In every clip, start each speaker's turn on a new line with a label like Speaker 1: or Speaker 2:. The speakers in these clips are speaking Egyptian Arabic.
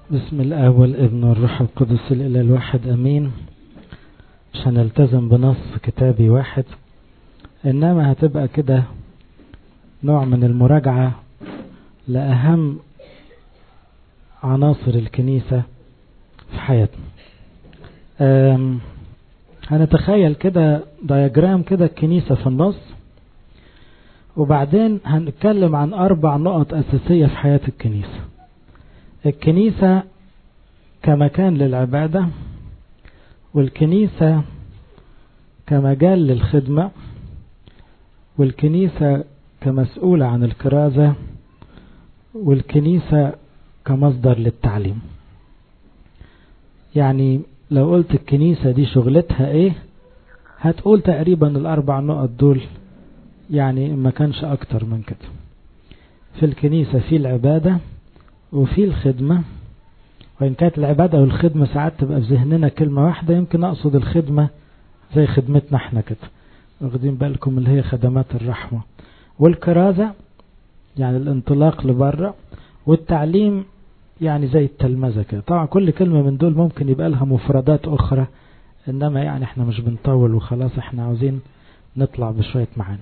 Speaker 1: بسم الآب والابن والروح القدس الإله الواحد أمين مش هنلتزم بنص كتابي واحد إنما هتبقى كده نوع من المراجعة لأهم عناصر الكنيسة في حياتنا هنتخيل كده دياجرام كده الكنيسة في النص وبعدين هنتكلم عن أربع نقط أساسية في حياة الكنيسة الكنيسة كمكان للعبادة والكنيسة كمجال للخدمة والكنيسة كمسؤولة عن الكرازة والكنيسة كمصدر للتعليم يعني لو قلت الكنيسة دي شغلتها ايه هتقول تقريبا الاربع نقط دول يعني ما كانش اكتر من كده في الكنيسة في العبادة وفي الخدمة وإن كانت العبادة والخدمة ساعات تبقى في ذهننا كلمة واحدة يمكن أقصد الخدمة زي خدمتنا احنا كده واخدين بالكم اللي هي خدمات الرحمة والكرازة يعني الانطلاق لبره والتعليم يعني زي التلمذة كده طبعا كل كلمة من دول ممكن يبقى لها مفردات أخرى إنما يعني احنا مش بنطول وخلاص احنا عاوزين نطلع بشوية معاني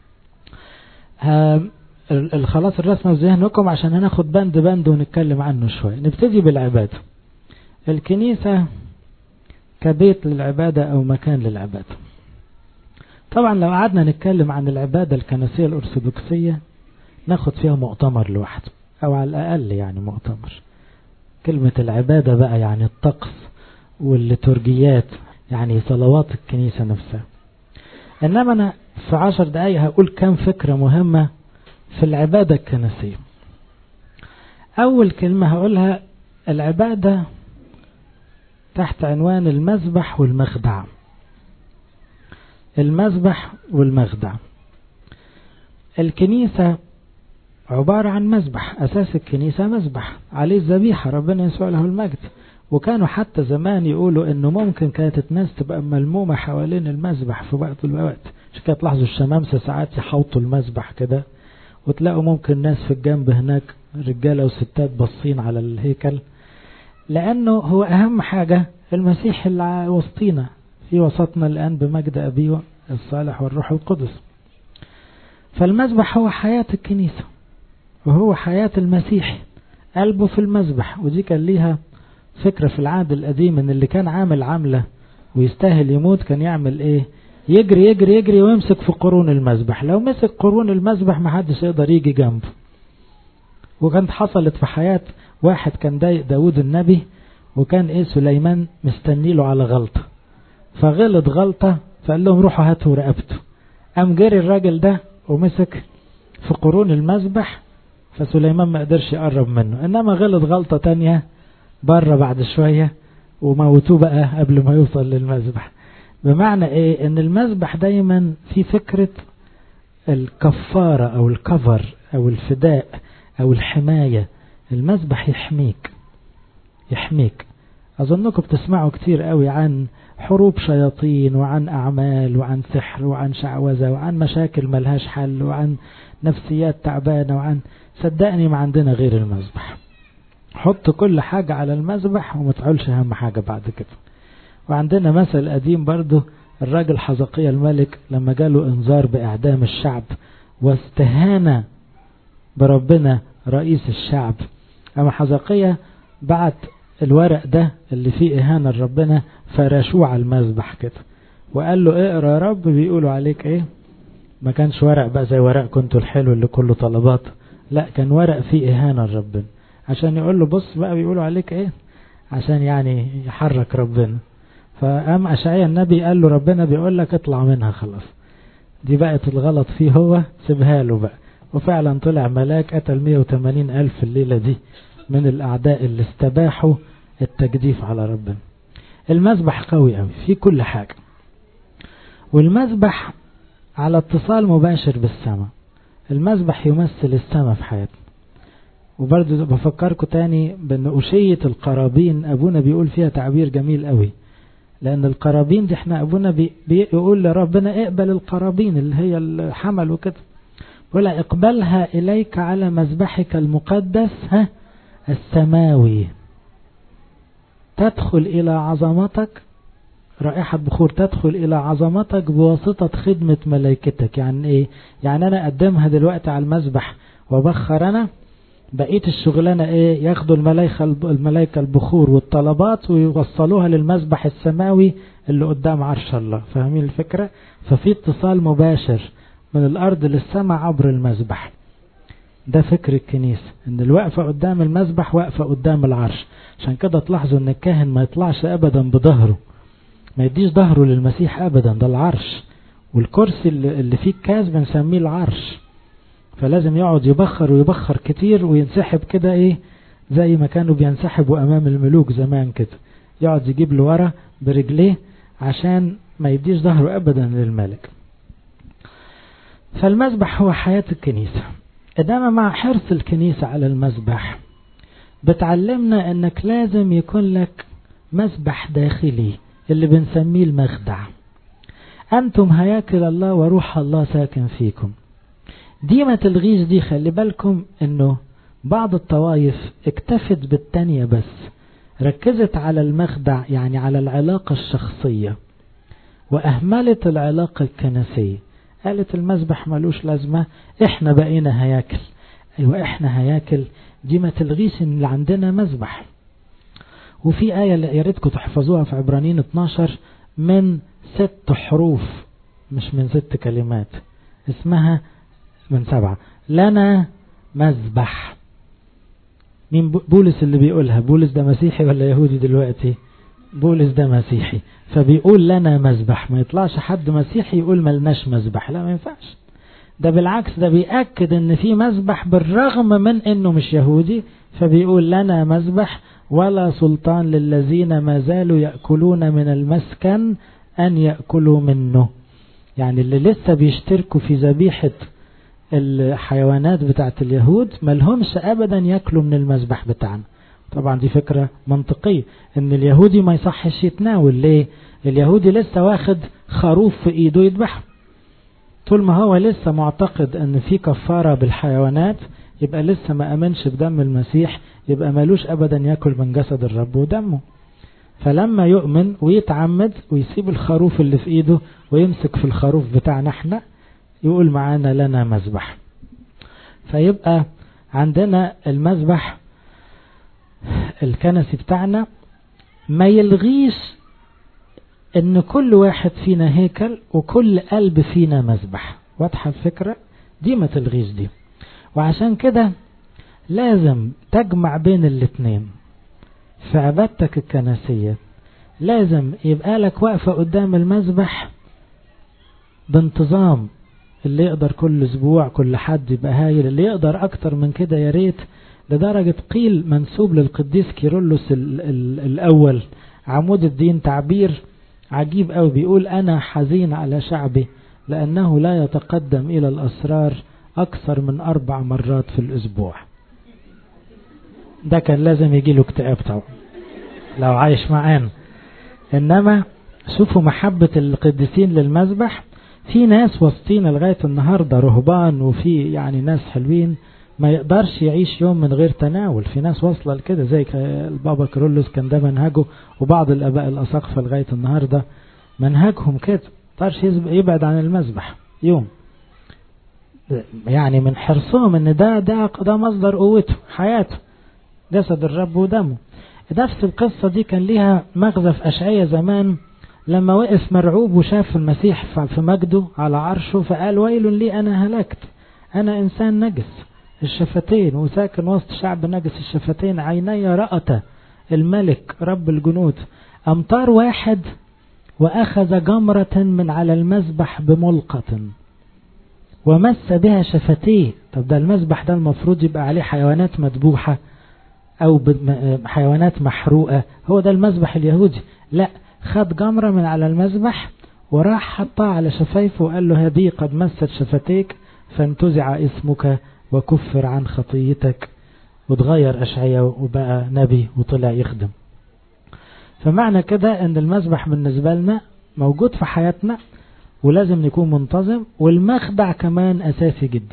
Speaker 1: الخلاص الرسمة في ذهنكم عشان هناخد بند بند ونتكلم عنه شوية نبتدي بالعبادة الكنيسة كبيت للعبادة أو مكان للعبادة طبعا لو قعدنا نتكلم عن العبادة الكنسية الأرثوذكسية ناخد فيها مؤتمر لوحده أو على الأقل يعني مؤتمر كلمة العبادة بقى يعني الطقس والليتورجيات يعني صلوات الكنيسة نفسها إنما أنا في عشر دقايق هقول كم فكرة مهمة في العبادة الكنسية أول كلمة هقولها العبادة تحت عنوان المذبح والمخدع المذبح والمخدع الكنيسة عبارة عن مذبح أساس الكنيسة مذبح عليه الذبيحة ربنا يسوع له المجد وكانوا حتى زمان يقولوا انه ممكن كانت الناس تبقى ملمومة حوالين المذبح في وقت الوقت عشان كده تلاحظوا الشمامسة ساعات يحوطوا المذبح كده وتلاقوا ممكن ناس في الجنب هناك رجالة وستات باصين على الهيكل لأنه هو أهم حاجة المسيح اللي وسطينا في وسطنا الآن بمجد أبيه الصالح والروح القدس فالمذبح هو حياة الكنيسة وهو حياة المسيح قلبه في المذبح ودي كان ليها فكرة في العهد القديم ان اللي كان عامل عملة ويستاهل يموت كان يعمل ايه يجري يجري يجري ويمسك في قرون المذبح لو مسك قرون المذبح محدش يقدر يجي جنبه وكانت حصلت في حياة واحد كان ضايق داود النبي وكان ايه سليمان مستني له على غلطة فغلط غلطة فقال لهم روحوا هاتوا رقبته قام جري الراجل ده ومسك في قرون المذبح فسليمان ما قدرش يقرب منه انما غلط غلطة تانية بره بعد شوية وموتوه بقى قبل ما يوصل للمذبح بمعنى ايه ان المذبح دايما في فكرة الكفارة او الكفر او الفداء او الحماية المذبح يحميك يحميك اظنكم بتسمعوا كتير قوي عن حروب شياطين وعن اعمال وعن سحر وعن شعوذة وعن مشاكل ملهاش حل وعن نفسيات تعبانة وعن صدقني ما عندنا غير المذبح حط كل حاجة على المذبح وما تعولش اهم حاجة بعد كده وعندنا مثل قديم برضه الراجل حزقية الملك لما جاله انذار باعدام الشعب واستهان بربنا رئيس الشعب اما حزقية بعت الورق ده اللي فيه اهانة لربنا فرشوه على المذبح كده وقال له اقرا يا رب بيقولوا عليك ايه ما كانش ورق بقى زي ورق كنتوا الحلو اللي كله طلبات لا كان ورق فيه اهانة لربنا عشان يقول له بص بقى بيقولوا عليك ايه عشان يعني يحرك ربنا فقام أشعيا النبي قال له ربنا بيقول لك اطلع منها خلاص دي بقت الغلط فيه هو سيبها له بقى وفعلا طلع ملاك قتل 180 ألف الليلة دي من الأعداء اللي استباحوا التجديف على ربنا المذبح قوي قوي في كل حاجة والمذبح على اتصال مباشر بالسماء المذبح يمثل السماء في حياتنا وبرضه بفكركم تاني بان أشية القرابين أبونا بيقول فيها تعبير جميل قوي لأن القرابين دي احنا أبونا بي بيقول لربنا اقبل القرابين اللي هي الحمل وكده ولا اقبلها إليك على مذبحك المقدس ها السماوي تدخل إلى عظمتك رائحة بخور تدخل إلى عظمتك بواسطة خدمة ملائكتك يعني إيه؟ يعني أنا أقدمها دلوقتي على المذبح وبخر أنا بقية الشغلانة إيه ياخدوا الملائكة الملائكة البخور والطلبات ويوصلوها للمذبح السماوي اللي قدام عرش الله فاهمين الفكرة ففي اتصال مباشر من الأرض للسماء عبر المذبح ده فكر الكنيسة ان الوقفة قدام المذبح واقفة قدام العرش عشان كده تلاحظوا ان الكاهن ما يطلعش ابدا بظهره ما يديش ظهره للمسيح ابدا ده العرش والكرسي اللي فيه الكاس بنسميه العرش فلازم يقعد يبخر ويبخر كتير وينسحب كده ايه زي ما كانوا بينسحبوا امام الملوك زمان كده يقعد يجيب لورا برجليه عشان ما يديش ظهره ابدا للملك فالمذبح هو حياة الكنيسة إنما مع حرص الكنيسة على المذبح بتعلمنا انك لازم يكون لك مسبح داخلي اللي بنسميه المخدع انتم هياكل الله وروح الله ساكن فيكم دي ما تلغيش دي خلي بالكم انه بعض الطوائف اكتفت بالتانية بس ركزت على المخدع يعني على العلاقة الشخصية واهملت العلاقة الكنسية قالت المذبح ملوش لازمة احنا بقينا هياكل ايوه احنا هياكل دي ما تلغيش ان اللي عندنا مذبح وفي آية يا ريتكم تحفظوها في عبرانيين 12 من ست حروف مش من ست كلمات اسمها من سبعة لنا مذبح مين بولس اللي بيقولها بولس ده مسيحي ولا يهودي دلوقتي بولس ده مسيحي فبيقول لنا مذبح ما يطلعش حد مسيحي يقول ملناش مذبح لا ما ينفعش ده بالعكس ده بيأكد ان في مذبح بالرغم من انه مش يهودي فبيقول لنا مذبح ولا سلطان للذين ما زالوا يأكلون من المسكن ان يأكلوا منه يعني اللي لسه بيشتركوا في ذبيحة الحيوانات بتاعت اليهود ملهمش ابدا يأكلوا من المذبح بتاعنا طبعا دي فكرة منطقية ان اليهودي ما يصحش يتناول ليه اليهودي لسه واخد خروف في ايده يذبحه طول ما هو لسه معتقد ان في كفارة بالحيوانات يبقى لسه ما امنش بدم المسيح يبقى مالوش ابدا ياكل من جسد الرب ودمه فلما يؤمن ويتعمد ويسيب الخروف اللي في ايده ويمسك في الخروف بتاعنا احنا يقول معانا لنا مذبح فيبقى عندنا المذبح الكنسي بتاعنا ما يلغيش ان كل واحد فينا هيكل وكل قلب فينا مذبح واضحة الفكرة دي ما تلغيش دي وعشان كده لازم تجمع بين الاتنين في عبادتك الكنسية لازم يبقى لك وقفة قدام المذبح بانتظام اللي يقدر كل اسبوع كل حد يبقى هايل اللي يقدر اكتر من كده يا ريت لدرجة قيل منسوب للقديس كيرلس ال ال الاول عمود الدين تعبير عجيب قوي بيقول انا حزين على شعبي لانه لا يتقدم الى الاسرار اكثر من اربع مرات في الاسبوع ده كان لازم يجي له اكتئاب طبعا لو عايش معانا انما شوفوا محبة القديسين للمذبح في ناس وسطينا لغاية النهاردة رهبان وفي يعني ناس حلوين ما يقدرش يعيش يوم من غير تناول في ناس واصلة لكده زي البابا كرولوس كان ده منهجه وبعض الاباء الاساقفة لغاية النهاردة منهجهم كده يقدرش يبعد عن المذبح يوم يعني من حرصهم ان ده ده ده مصدر قوته حياته جسد الرب ودمه نفس القصة دي كان ليها مغزى في أشعية زمان لما وقف مرعوب وشاف المسيح في مجده على عرشه فقال ويل لي أنا هلكت أنا إنسان نجس الشفتين وساكن وسط شعب نجس الشفتين عيني رأت الملك رب الجنود أمطار واحد وأخذ جمرة من على المذبح بملقة ومس بها شفتيه طب ده المذبح ده المفروض يبقى عليه حيوانات مذبوحة أو حيوانات محروقة هو ده المذبح اليهودي لا خد جمرة من على المذبح وراح حطها على شفايفه وقال له هذه قد مست شفتيك فانتزع اسمك وكفر عن خطيتك وتغير أشعية وبقى نبي وطلع يخدم فمعنى كده ان المذبح بالنسبة لنا موجود في حياتنا ولازم نكون منتظم والمخدع كمان أساسي جدا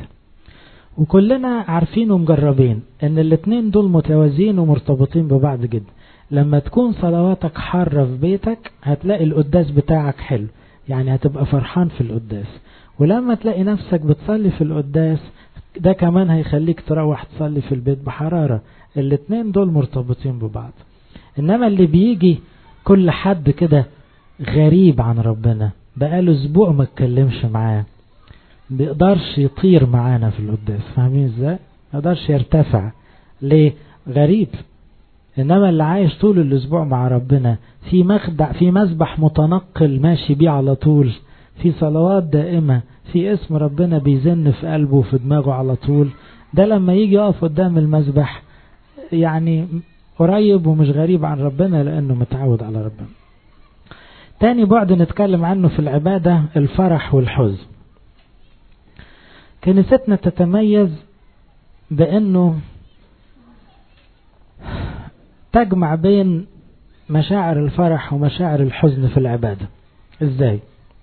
Speaker 1: وكلنا عارفين ومجربين ان الاتنين دول متوازيين ومرتبطين ببعض جدا لما تكون صلواتك حارة في بيتك هتلاقي القداس بتاعك حلو يعني هتبقى فرحان في القداس ولما تلاقي نفسك بتصلي في القداس ده كمان هيخليك تروح تصلي في البيت بحرارة الاتنين دول مرتبطين ببعض انما اللي بيجي كل حد كده غريب عن ربنا بقاله اسبوع ما اتكلمش معاه بيقدرش يطير معانا في القداس فاهمين ازاي ما يقدرش يرتفع ليه غريب انما اللي عايش طول الاسبوع مع ربنا في مخدع في مسبح متنقل ماشي بيه على طول في صلوات دائمة في اسم ربنا بيزن في قلبه وفي دماغه على طول ده لما يجي يقف قدام المسبح يعني قريب ومش غريب عن ربنا لانه متعود على ربنا تاني بعد نتكلم عنه في العبادة الفرح والحزن كنيستنا تتميز بانه تجمع بين مشاعر الفرح ومشاعر الحزن في العبادة ازاي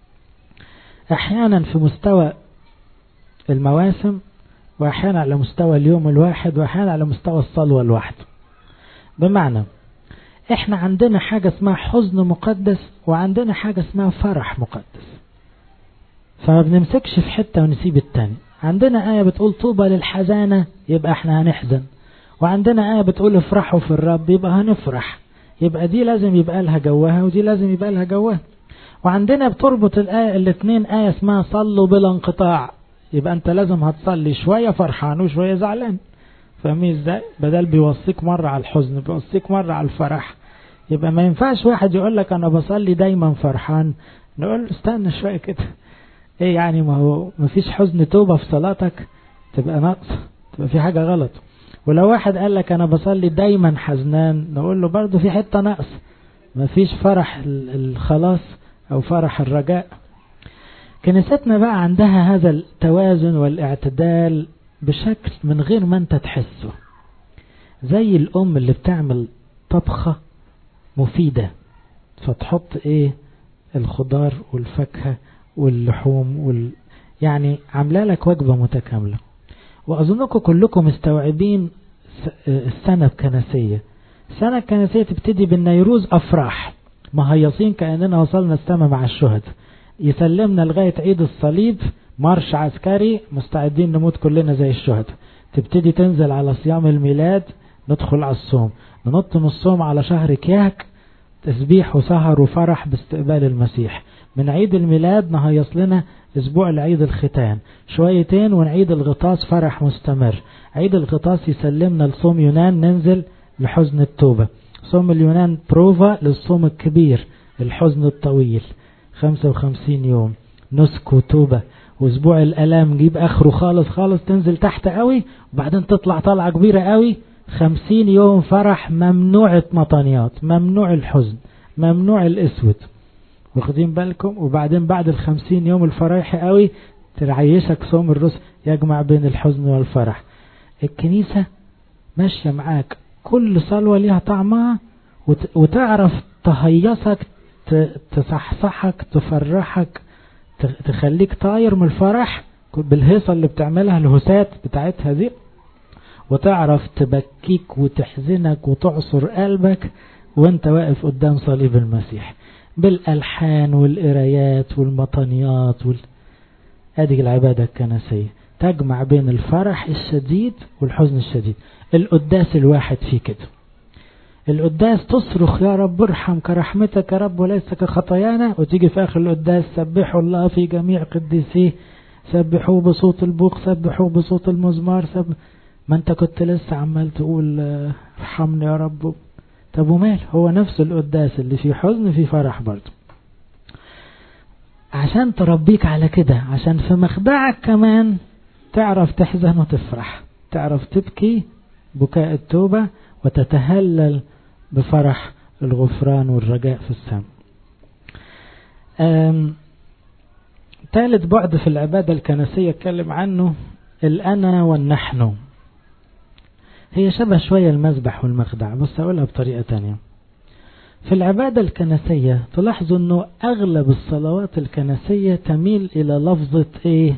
Speaker 1: احيانا في مستوى المواسم واحيانا على مستوى اليوم الواحد واحيانا على مستوى الصلوة الواحد بمعنى احنا عندنا حاجة اسمها حزن مقدس وعندنا حاجة اسمها فرح مقدس فما بنمسكش في حتة ونسيب التاني عندنا آية بتقول طوبى للحزانة يبقى احنا هنحزن وعندنا آية بتقول افرحوا في الرب يبقى هنفرح يبقى دي لازم يبقى لها جوها ودي لازم يبقى لها جوها وعندنا بتربط الآية الاثنين آية اسمها صلوا بلا انقطاع يبقى انت لازم هتصلي شوية فرحان وشوية زعلان فاهمين ازاي بدل بيوصيك مرة على الحزن بيوصيك مرة على الفرح يبقى ما ينفعش واحد يقول لك انا بصلي دايما فرحان نقول له استنى شوية كده ايه يعني ما هو ما فيش حزن توبة في صلاتك تبقى ناقص تبقى في حاجة غلط ولو واحد قال لك انا بصلي دايما حزنان نقول له برضه في حتة نقص ما فيش فرح الخلاص او فرح الرجاء كنيستنا بقى عندها هذا التوازن والاعتدال بشكل من غير ما انت تحسه زي الام اللي بتعمل طبخة مفيدة فتحط ايه الخضار والفاكهة واللحوم وال... يعني عامله لك وجبة متكاملة واظنكم كلكم مستوعبين السنة الكنسية السنة الكنسية تبتدي بالنيروز افراح مهيصين كأننا وصلنا السماء مع الشهداء يسلمنا لغاية عيد الصليب مارش عسكري مستعدين نموت كلنا زي الشهداء تبتدي تنزل على صيام الميلاد ندخل على الصوم ننط من الصوم على شهر كياك تسبيح وسهر وفرح باستقبال المسيح من عيد الميلاد نهيص لنا اسبوع العيد الختان شويتين ونعيد الغطاس فرح مستمر عيد الغطاس يسلمنا لصوم يونان ننزل لحزن التوبة صوم اليونان بروفا للصوم الكبير الحزن الطويل 55 يوم نسك وتوبة واسبوع الالام جيب اخره خالص خالص تنزل تحت قوي وبعدين تطلع طلعة كبيرة قوي 50 يوم فرح ممنوع مطانيات ممنوع الحزن ممنوع الاسود واخدين بالكم وبعدين بعد الخمسين يوم الفرايح قوي ترعيشك صوم الرسل يجمع بين الحزن والفرح الكنيسة ماشية معاك كل صلوة ليها طعمها وتعرف تهيصك تصحصحك تفرحك تخليك طاير من الفرح بالهيصة اللي بتعملها الهسات بتاعتها دي وتعرف تبكيك وتحزنك وتعصر قلبك وانت واقف قدام صليب المسيح بالألحان والقرايات والمطنيات وال... هذه العبادة الكنسية تجمع بين الفرح الشديد والحزن الشديد القداس الواحد فيه كده القداس تصرخ يا رب ارحم كرحمتك يا رب وليس كخطايانا وتيجي في آخر القداس سبحوا الله في جميع قديسيه سبحوه بصوت البوق سبحوه بصوت المزمار سب... ما انت كنت لسه عمال تقول ارحمني يا رب طب ومال هو نفس القداس اللي فيه حزن فيه فرح برضه عشان تربيك على كده عشان في مخدعك كمان تعرف تحزن وتفرح تعرف تبكي بكاء التوبة وتتهلل بفرح الغفران والرجاء في السماء ثالث بعد في العبادة الكنسية اتكلم عنه الأنا والنحن هي شبه شوية المذبح والمخدع بس أقولها بطريقة تانية في العبادة الكنسية تلاحظوا أنه أغلب الصلوات الكنسية تميل إلى لفظة إيه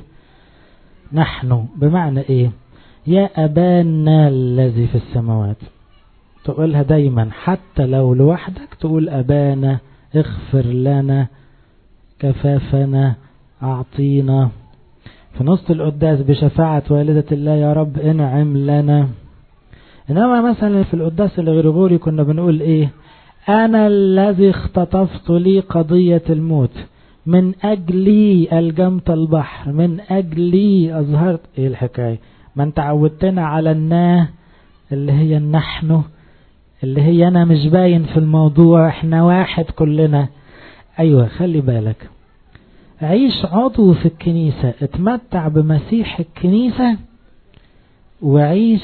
Speaker 1: نحن بمعنى إيه يا أبانا الذي في السماوات تقولها دايما حتى لو لوحدك تقول أبانا اغفر لنا كفافنا أعطينا في نص القداس بشفاعة والدة الله يا رب انعم لنا إنما مثلا في القداس الغريغوري كنا بنقول إيه أنا الذي اختطفت لي قضية الموت من أجلي ألجمت البحر من أجلي أظهرت إيه الحكاية ما انت عودتنا على الناه اللي هي النحن اللي هي أنا مش باين في الموضوع احنا واحد كلنا أيوة خلي بالك عيش عضو في الكنيسة اتمتع بمسيح الكنيسة وعيش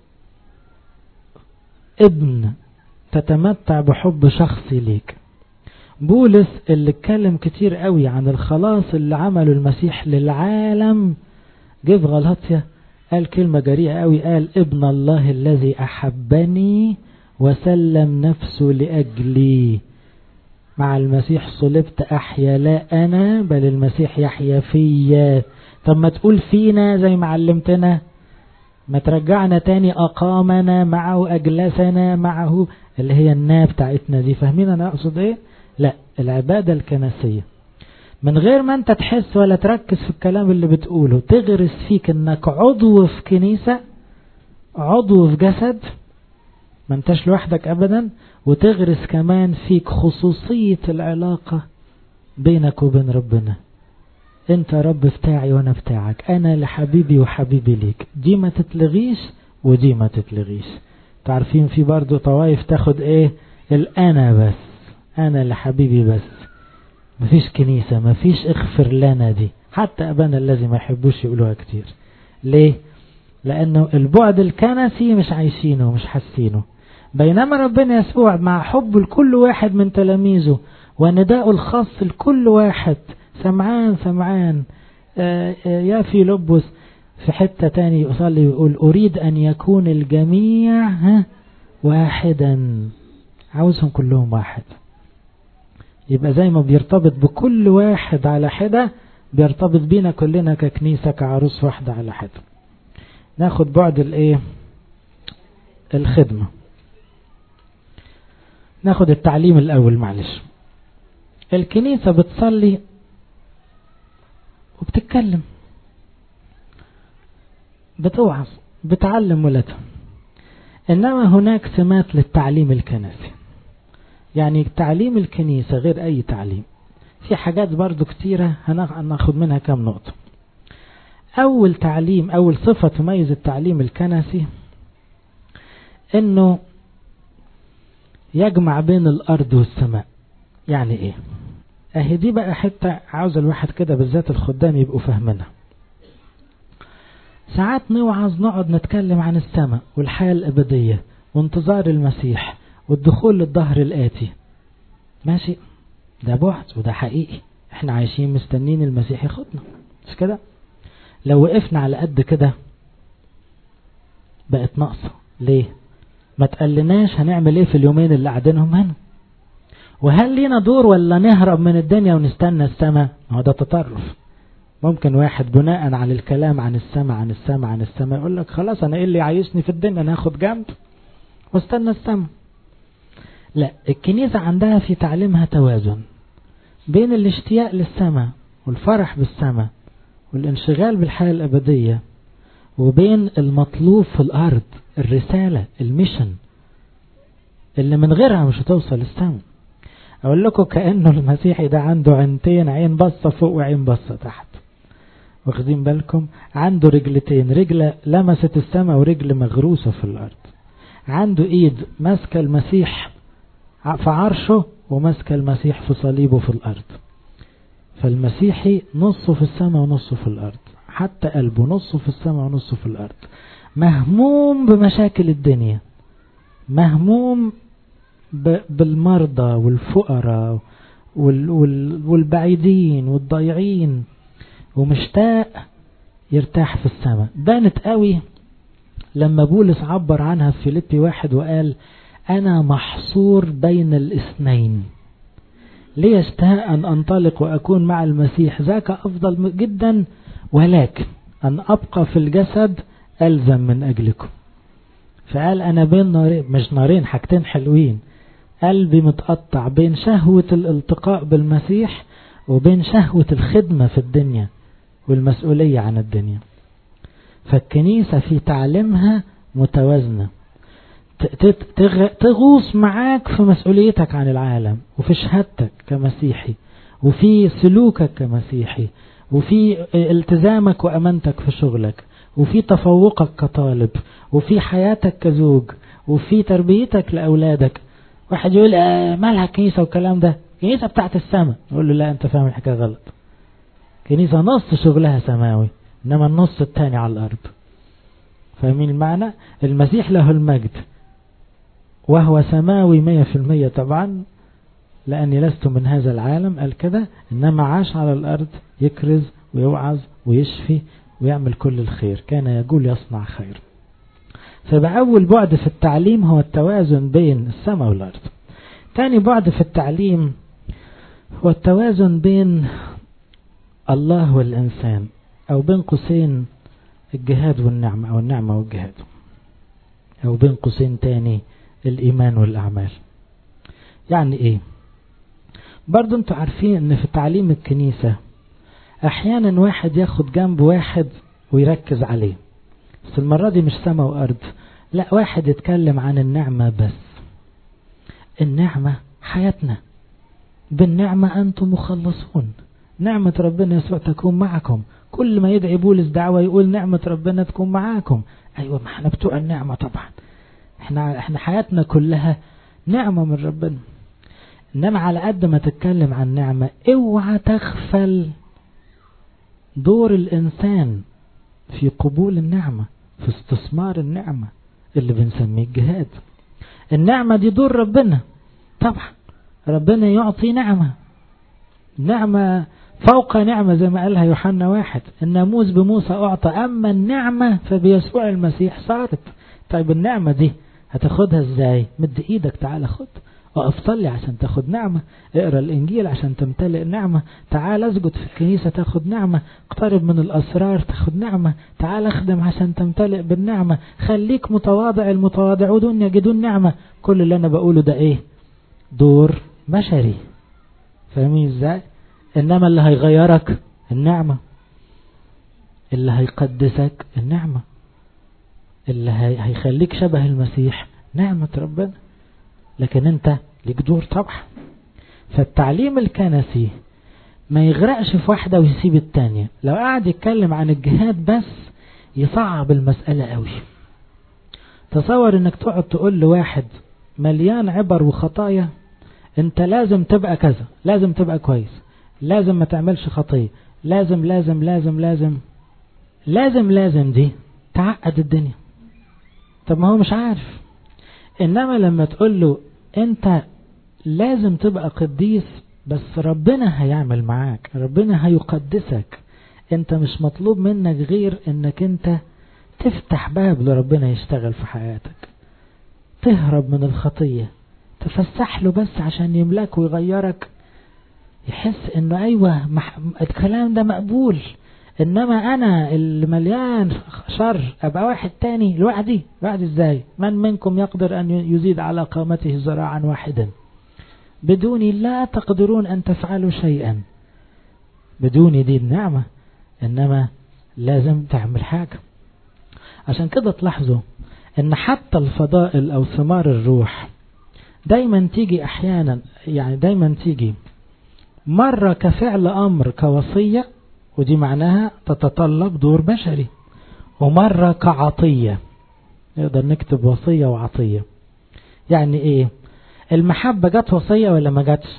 Speaker 1: ابن تتمتع بحب شخصي ليك بولس اللي اتكلم كتير قوي عن الخلاص اللي عمله المسيح للعالم جه في غلطية قال كلمة جريئة قوي قال ابن الله الذي أحبني وسلم نفسه لأجلي مع المسيح صلبت أحيا لا أنا بل المسيح يحيا فيا طب ما تقول فينا زي ما علمتنا ما ترجعنا تاني أقامنا معه أجلسنا معه اللي هي النا بتاعتنا دي فاهمين أنا أقصد إيه لا العبادة الكنسية من غير ما أنت تحس ولا تركز في الكلام اللي بتقوله تغرس فيك أنك عضو في كنيسة عضو في جسد ما انتش لوحدك أبدا وتغرس كمان فيك خصوصية العلاقة بينك وبين ربنا انت رب بتاعي وانا بتاعك انا لحبيبي وحبيبي ليك دي ما تتلغيش ودي ما تتلغيش تعرفين في برضو طوائف تاخد ايه الانا بس انا لحبيبي بس مفيش كنيسة مفيش اغفر لنا دي حتى ابانا الذي ما يحبوش يقولوها كتير ليه لانه البعد الكنسي مش عايشينه مش حاسينه بينما ربنا يسوع مع حب لكل واحد من تلاميذه ونداء الخاص لكل واحد سمعان سمعان آآ آآ يا في لبس في حتة تاني يصلي ويقول أريد أن يكون الجميع ها واحدا عاوزهم كلهم واحد يبقى زي ما بيرتبط بكل واحد على حدة بيرتبط بينا كلنا ككنيسة كعروس واحدة على حدة ناخد بعد الايه الخدمة ناخد التعليم الأول معلش الكنيسة بتصلي وبتتكلم بتوعظ بتعلم ولادها إنما هناك سمات للتعليم الكنسي يعني تعليم الكنيسة غير أي تعليم في حاجات برضو كتيرة هناخد منها كم نقطة أول تعليم أول صفة تميز التعليم الكنسي إنه يجمع بين الأرض والسماء يعني إيه أهي دي بقى حتة عاوز الواحد كده بالذات الخدام يبقوا فاهمينها ساعات نوعظ نقعد نتكلم عن السماء والحياة الأبدية وانتظار المسيح والدخول للظهر الآتي ماشي ده بعد وده حقيقي احنا عايشين مستنين المسيح ياخدنا مش كده لو وقفنا على قد كده بقت ناقصة ليه ما تقلناش هنعمل ايه في اليومين اللي قاعدينهم هنا وهل لينا دور ولا نهرب من الدنيا ونستنى السماء هو ده تطرف ممكن واحد بناء على الكلام عن السماء عن السماء عن السماء يقول لك خلاص انا ايه اللي عايشني في الدنيا انا هاخد جنب واستنى السماء لا الكنيسة عندها في تعليمها توازن بين الاشتياق للسماء والفرح بالسماء والانشغال بالحياة الأبدية وبين المطلوب في الأرض الرسالة الميشن اللي من غيرها مش هتوصل السماء أقول لكم كأنه المسيحي ده عنده عينتين عين بصة فوق وعين بصة تحت واخدين بالكم عنده رجلتين رجل لمست السماء ورجل مغروسة في الأرض عنده ايد ماسكة المسيح في عرشه وماسكة المسيح في صليبه في الأرض فالمسيحي نصه في السماء ونصه في الأرض حتى قلبه نصه في السماء ونصه في الأرض مهموم بمشاكل الدنيا مهموم بالمرضى والفقراء والبعيدين والضايعين ومشتاق يرتاح في السماء بانت قوي لما بولس عبر عنها في فيليبي واحد وقال أنا محصور بين الاثنين لي اشتهاء أن أنطلق وأكون مع المسيح ذاك أفضل جدا ولكن أن أبقى في الجسد ألزم من أجلكم فقال أنا بين نارين مش نارين حاجتين حلوين قلبي متقطع بين شهوة الالتقاء بالمسيح وبين شهوة الخدمة في الدنيا والمسؤولية عن الدنيا فالكنيسة في تعليمها متوازنة تغوص معاك في مسؤوليتك عن العالم وفي شهادتك كمسيحي وفي سلوكك كمسيحي وفي التزامك وأمانتك في شغلك وفي تفوقك كطالب وفي حياتك كزوج وفي تربيتك لأولادك واحد يقول آه مالها كنيسة والكلام ده كنيسة بتاعت السماء يقول له لا انت فاهم الحكاية غلط كنيسة نص شغلها سماوي انما النص التاني على الارض فاهمين المعنى المسيح له المجد وهو سماوي مية في المية طبعا لأني لست من هذا العالم قال كده إنما عاش على الأرض يكرز ويوعظ ويشفي ويعمل كل الخير كان يقول يصنع خير فبقى أول بعد في التعليم هو التوازن بين السماء والأرض تاني بعد في التعليم هو التوازن بين الله والإنسان أو بين قوسين الجهاد والنعمة أو النعمة والجهاد أو بين قوسين تاني الإيمان والأعمال يعني إيه برضو انتوا عارفين ان في تعليم الكنيسة احيانا واحد ياخد جنب واحد ويركز عليه بس المرة دي مش سما وارض لا واحد يتكلم عن النعمة بس النعمة حياتنا بالنعمة انتم مخلصون نعمة ربنا يسوع تكون معكم كل ما يدعي بولس دعوة يقول نعمة ربنا تكون معاكم ايوه ما احنا بتوع النعمة طبعا احنا احنا حياتنا كلها نعمة من ربنا انما على قد ما تتكلم عن نعمة اوعى تغفل دور الانسان في قبول النعمة في استثمار النعمة اللي بنسميه الجهاد النعمة دي دور ربنا طبعا ربنا يعطي نعمة نعمة فوق نعمة زي ما قالها يوحنا واحد الناموس بموسى أعطى أما النعمة فبيسوع المسيح صارت طيب النعمة دي هتاخدها ازاي مد ايدك تعالى خد اقف صلي عشان تاخد نعمة اقرا الانجيل عشان تمتلئ نعمة تعال اسجد في الكنيسة تاخد نعمة اقترب من الاسرار تاخد نعمة تعال اخدم عشان تمتلئ بالنعمة خليك متواضع المتواضعون يجدون نعمة كل اللي انا بقوله ده ايه دور بشري فاهمين ازاي انما اللي هيغيرك النعمة اللي هيقدسك النعمة اللي هيخليك شبه المسيح نعمة ربنا لكن انت ليك دور طبعا فالتعليم الكنسي ما يغرقش في واحدة ويسيب التانية لو قاعد يتكلم عن الجهاد بس يصعب المسألة قوي تصور انك تقعد تقول لواحد مليان عبر وخطايا انت لازم تبقى كذا لازم تبقى كويس لازم ما تعملش خطية لازم لازم لازم لازم لازم لازم دي تعقد الدنيا طب ما هو مش عارف انما لما تقول له انت لازم تبقى قديس بس ربنا هيعمل معاك ربنا هيقدسك انت مش مطلوب منك غير انك انت تفتح باب لربنا يشتغل في حياتك تهرب من الخطية تفسح له بس عشان يملاك ويغيرك يحس انه ايوه الكلام ده مقبول انما انا اللي مليان شر ابقى واحد تاني لوحدي لوحدي ازاي من منكم يقدر ان يزيد على قامته ذراعا واحدا بدوني لا تقدرون ان تفعلوا شيئا بدوني دي النعمة انما لازم تعمل حاجة عشان كده تلاحظوا ان حتى الفضائل او ثمار الروح دايما تيجي احيانا يعني دايما تيجي مرة كفعل امر كوصية ودي معناها تتطلب دور بشري ومرة كعطية نقدر نكتب وصية وعطية يعني ايه المحبة جت وصية ولا ما جاتش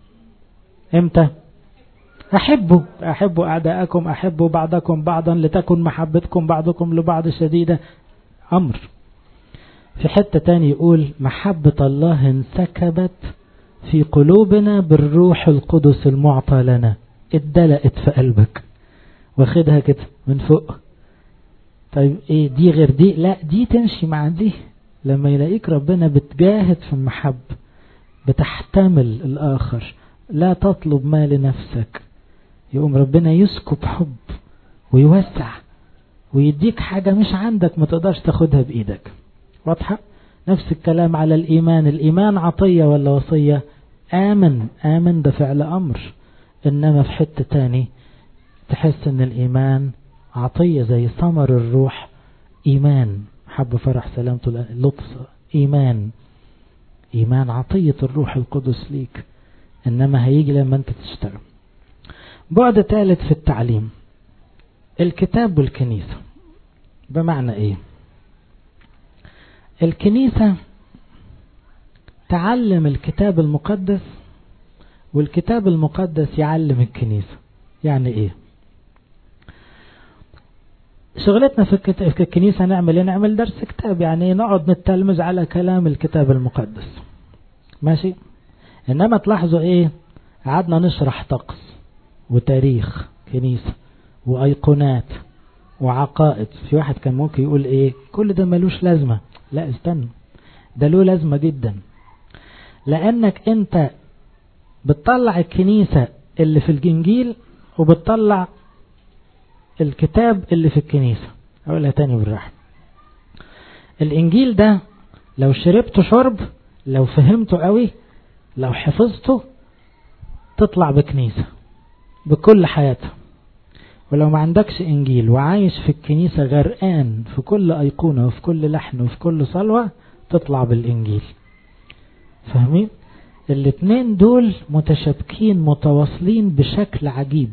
Speaker 1: امتى احبوا احبوا اعداءكم احبوا بعضكم بعضا لتكن محبتكم بعضكم لبعض شديدة امر في حتة تاني يقول محبة الله انسكبت في قلوبنا بالروح القدس المعطى لنا اتدلقت في قلبك واخدها كده من فوق طيب ايه دي غير دي لا دي تمشي مع دي لما يلاقيك ربنا بتجاهد في المحبة بتحتمل الآخر لا تطلب ما لنفسك يقوم ربنا يسكب حب ويوسع ويديك حاجة مش عندك ما تقدرش تاخدها بإيدك واضحة نفس الكلام على الإيمان الإيمان عطية ولا وصية آمن آمن ده فعل أمر إنما في حتة تاني تحس إن الإيمان عطية زي ثمر الروح إيمان حب فرح سلامته لطف إيمان إيمان عطية الروح القدس ليك إنما هيجي لما أنت تشتغل بعد ثالث في التعليم الكتاب والكنيسة بمعنى إيه الكنيسة تعلم الكتاب المقدس والكتاب المقدس يعلم الكنيسة يعني ايه شغلتنا في الكنيسة نعمل ايه نعمل درس كتاب يعني نقعد نتلمذ على كلام الكتاب المقدس ماشي انما تلاحظوا ايه قعدنا نشرح طقس وتاريخ كنيسة وايقونات وعقائد في واحد كان ممكن يقول ايه كل ده ملوش لازمة لا استنى ده له لازمة جدا لانك انت بتطلع الكنيسة اللي في الجنجيل وبتطلع الكتاب اللي في الكنيسة اقولها تاني بالراحة الانجيل ده لو شربته شرب لو فهمته قوي لو حفظته تطلع بكنيسة بكل حياتها ولو ما عندكش انجيل وعايش في الكنيسة غرقان في كل ايقونة وفي كل لحن وفي كل صلوة تطلع بالانجيل فاهمين الاتنين دول متشابكين متواصلين بشكل عجيب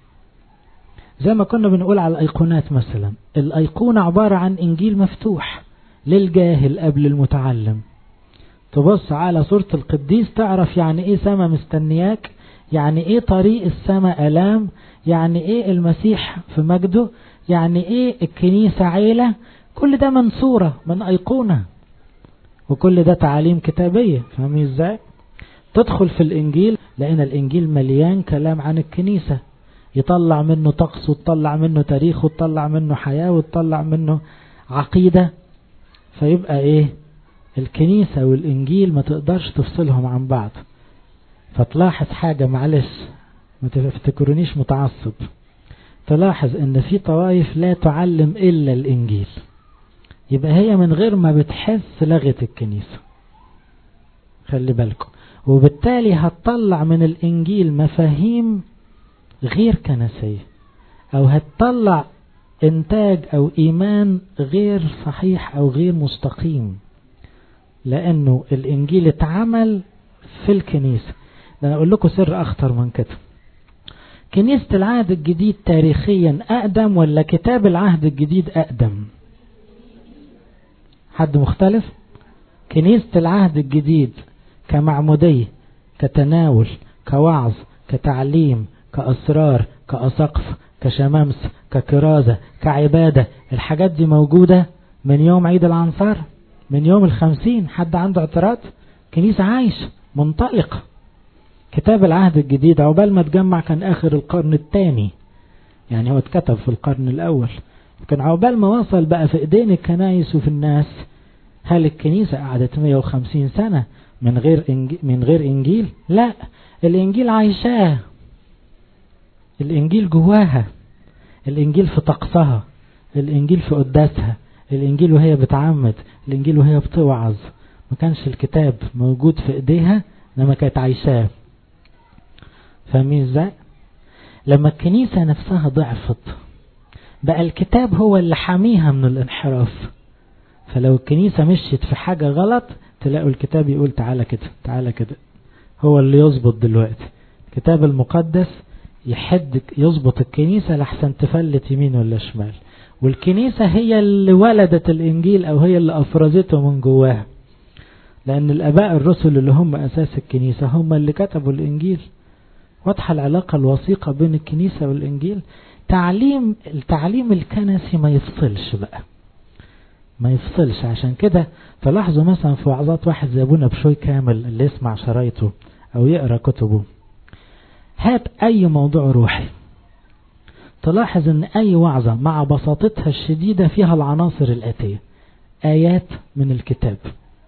Speaker 1: زي ما كنا بنقول على الايقونات مثلا الايقونة عبارة عن انجيل مفتوح للجاهل قبل المتعلم تبص على صورة القديس تعرف يعني ايه سما مستنياك يعني ايه طريق السما الام يعني ايه المسيح في مجده يعني ايه الكنيسة عيلة كل ده من صورة من ايقونة وكل ده تعاليم كتابية فاهمين ازاي تدخل في الانجيل لان الانجيل مليان كلام عن الكنيسة يطلع منه طقس وتطلع منه تاريخ وتطلع منه حياة وتطلع منه عقيدة فيبقى ايه الكنيسة والانجيل ما تقدرش تفصلهم عن بعض فتلاحظ حاجة معلش ما تفتكرونيش متعصب تلاحظ ان في طوائف لا تعلم الا الانجيل يبقى هي من غير ما بتحس لغت الكنيسة خلي بالكم وبالتالي هتطلع من الانجيل مفاهيم غير كنسية او هتطلع انتاج او ايمان غير صحيح او غير مستقيم لانه الانجيل اتعمل في الكنيسة ده انا اقول لكم سر اخطر من كده كنيسة العهد الجديد تاريخيا اقدم ولا كتاب العهد الجديد اقدم حد مختلف كنيسة العهد الجديد كمعمودية كتناول كوعظ كتعليم كأسرار كأسقف كشمامس ككرازة كعبادة الحاجات دي موجودة من يوم عيد العنصار من يوم الخمسين حد عنده اعتراض كنيسة عايش منطلقة كتاب العهد الجديد عقبال ما تجمع كان آخر القرن الثاني يعني هو اتكتب في القرن الأول لكن عقبال ما وصل بقى في ايدين الكنايس وفي الناس هل الكنيسة قعدت 150 سنة من غير إنجيل من غير إنجيل لا الإنجيل عايشاه الإنجيل جواها الإنجيل في طقسها الإنجيل في قداسها الإنجيل وهي بتعمد الإنجيل وهي بتوعظ ما كانش الكتاب موجود في إيديها لما كانت عايشاه فاهمين ازاي لما الكنيسة نفسها ضعفت بقى الكتاب هو اللي حاميها من الانحراف فلو الكنيسة مشيت في حاجة غلط تلاقوا الكتاب يقول تعالى كده تعالى كده هو اللي يظبط دلوقتي الكتاب المقدس يحد يظبط الكنيسة لحسن تفلت يمين ولا شمال والكنيسة هي اللي ولدت الإنجيل أو هي اللي أفرزته من جواها لأن الأباء الرسل اللي هم أساس الكنيسة هم اللي كتبوا الإنجيل واضحة العلاقة الوثيقة بين الكنيسة والإنجيل تعليم التعليم الكنسي ما يفصلش بقى ما يفصلش عشان كده تلاحظوا مثلا في وعظات واحد زي ابونا بشوي كامل اللي يسمع شرايطه او يقرا كتبه هات اي موضوع روحي تلاحظ ان اي وعظة مع بساطتها الشديدة فيها العناصر الاتية ايات من الكتاب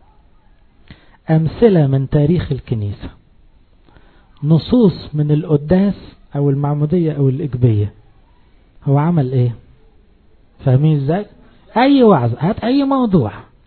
Speaker 1: امثلة من تاريخ الكنيسة نصوص من القداس او المعمودية او الاجبية هو عمل ايه فاهمين ازاي اي وعظ هات اي موضوع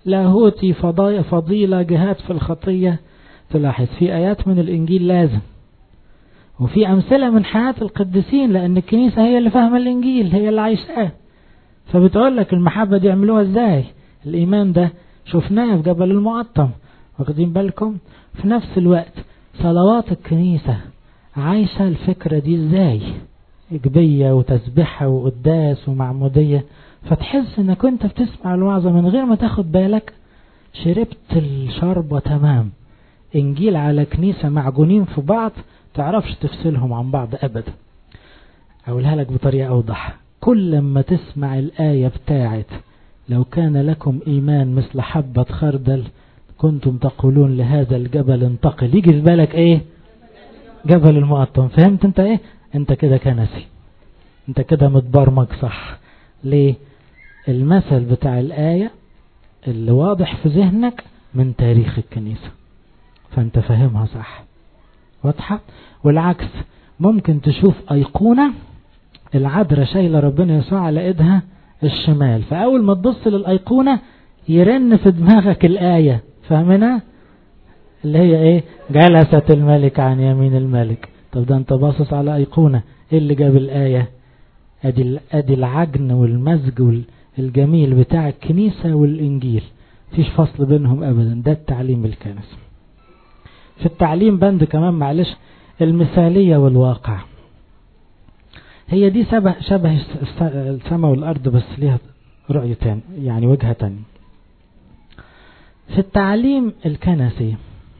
Speaker 1: لاهوتي فضايا فضيلة جهاد في الخطية تلاحظ في آيات من الإنجيل لازم وفي أمثلة من حياة القديسين لأن الكنيسة هي اللي فاهمة الإنجيل هي اللي عايشاه فبتقول لك المحبة دي يعملوها ازاي الإيمان ده شفناه في جبل المقطم واخدين بالكم في نفس الوقت صلوات الكنيسة عايشة الفكرة دي ازاي إجبية وتسبحة وقداس ومعمودية فتحس انك انت بتسمع الوعظة من غير ما تاخد بالك شربت الشربة تمام انجيل على كنيسة معجونين في بعض تعرفش تفصلهم عن بعض ابدا اقولها لك بطريقة اوضح كل ما تسمع الآية بتاعت لو كان لكم ايمان مثل حبة خردل كنتم تقولون لهذا الجبل انتقل يجي في بالك ايه جبل المقطم فهمت انت ايه انت كده كنسي انت كده متبرمج صح ليه المثل بتاع الآية اللي واضح في ذهنك من تاريخ الكنيسة فانت فاهمها صح واضحة والعكس ممكن تشوف أيقونة العذراء شايلة ربنا يسوع على ايدها الشمال فأول ما تبص للأيقونة يرن في دماغك الآية فاهمنا اللي هي ايه جلست الملك عن يمين الملك طب ده انت باصص على أيقونة ايه اللي جاب الآية ادي ادي العجن والمزج والجميل بتاع الكنيسة والإنجيل فيش فصل بينهم أبدا ده التعليم الكنسي في التعليم بند كمان معلش المثالية والواقع هي دي شبه شبه السماء والأرض بس ليها رؤية تاني يعني وجهة تانية في التعليم الكنسي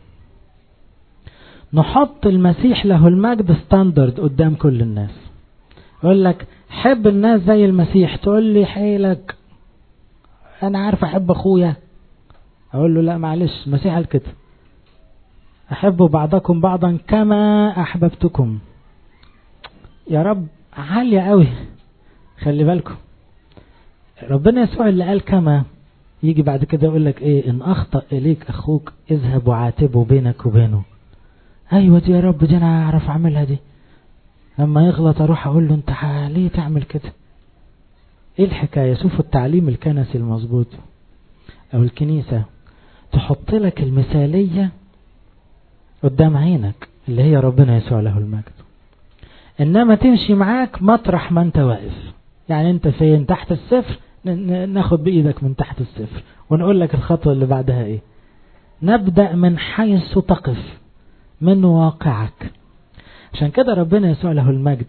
Speaker 1: نحط المسيح له المجد ستاندرد قدام كل الناس يقول لك حب الناس زي المسيح تقول لي حيلك انا عارف احب اخويا اقول له لا معلش المسيح قال كده احبوا بعضكم بعضا كما احببتكم يا رب عالية قوي خلي بالكم ربنا يسوع اللي قال كما يجي بعد كده يقول لك ايه ان اخطأ اليك اخوك اذهب وعاتبه بينك وبينه ايوه دي يا رب دي انا اعرف اعملها دي لما يغلط اروح اقول له انت ليه تعمل كده ايه الحكاية شوفوا التعليم الكنسي المظبوط او الكنيسة تحط لك المثالية قدام عينك اللي هي ربنا يسوع له المجد انما تمشي معاك مطرح ما انت واقف يعني انت فين تحت الصفر ناخد بايدك من تحت الصفر ونقول لك الخطوة اللي بعدها ايه نبدأ من حيث تقف من واقعك عشان كده ربنا يسوع له المجد